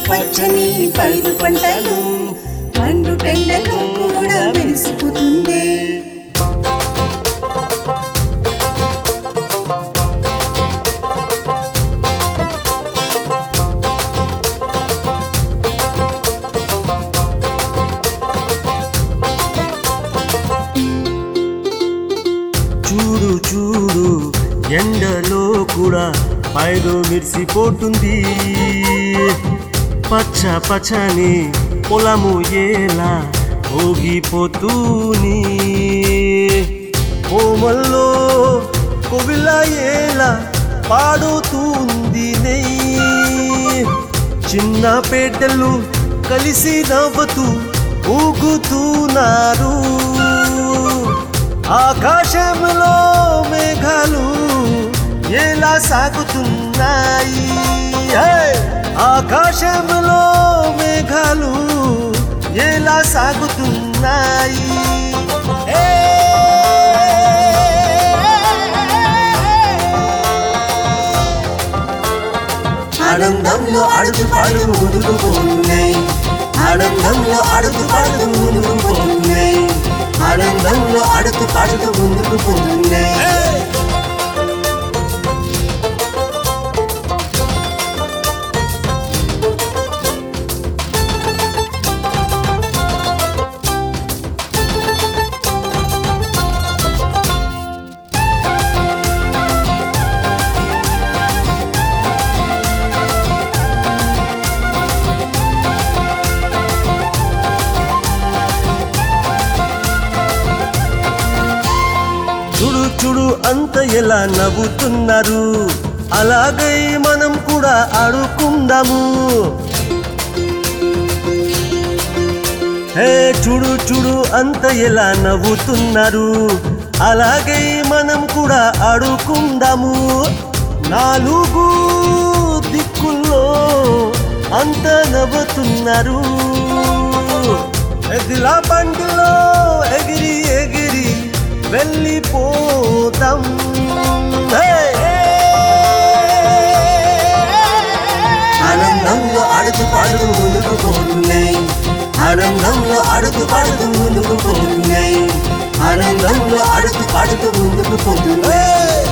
పచ్చని పైరు పంటలు పండు టెండలు కూడా మెరిసిపోతుంది చూడు చూడు ఎండలో కూడా పైరు మిరిసిపోతుంది పచ్చ పచ్చని పొలము ఎలా ఊగిపోతూని కోమల్లో కొవిల ఎలా పాడుతుంది నెయ్యి చిన్న పేటలు కలిసి నవ్వుతూ ఊగుతున్నారు ఆకాశంలో మేఘాలు ఎలా సాగుతున్నాయి హే! ఆకాశంలో మేఘాలు ఎలా సాగుతున్నాయి ఏ! ఆనందంలో అడుగు పాడు ముందుకు పోతున్నాయి ఆనందంలో అడుగు పాడు ముందుకు పోతున్నాయి ఆనందంలో అడుగు పాడుతూ ముందుకు పోతున్నాయి చూడు చూడు అంత ఎలా నవ్వుతున్నారు అలాగే మనం కూడా ఆడుకుందాము హే చూడు చూడు అంత ఎలా నవ్వుతున్నారు అలాగే మనం కూడా ఆడుకుందాము నాలుగు దిక్కుల్లో అంత నవ్వుతున్నారు ఎదిలా బండిలో ఎగిరి ఎగిరి వెళ్ళిపోతాం హే! ఆనందంలో అడుగు పాడుతూ ముందుకు పోతున్నాయి ఆనందంలో అడుగు పాడుతూ ముందుకు పోతున్నాయి ఆనందంలో అడుగు పాడుతూ ముందుకు పోతున్నాయి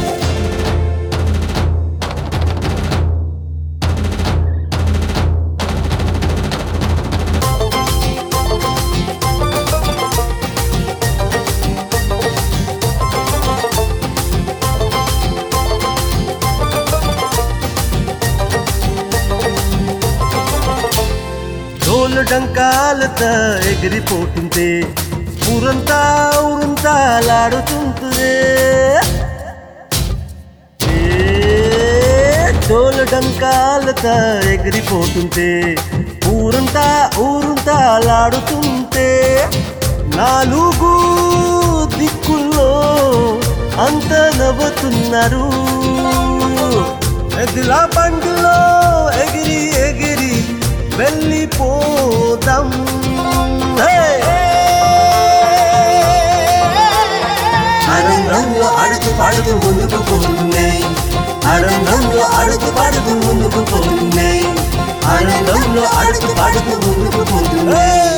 డోలు డంకాలతో ఎగిరిపోతుంటే ఊరంతా ఊరంతా లాడుతుంటే డోలు డంకాలతో ఎగిరిపోతుంటే ఊరంతా ఊరంతా లాడుతుంటే నాలుగు దిక్కుల్లో అంత నవ్వుతున్నారు ఎదిలా బండిలో ఎగిరి ఎగిరి వెళ్ళిపోదాం హే! ఆనందంలో అడుగు పాడుతూ ముందుకు పోతున్నాయి ఆనందంలో అడుగు పాడుతూ ముందుకు పోతున్నాయి ఆనందంలో అడుగు పాడుతూ ముందుకు పోతున్నాయి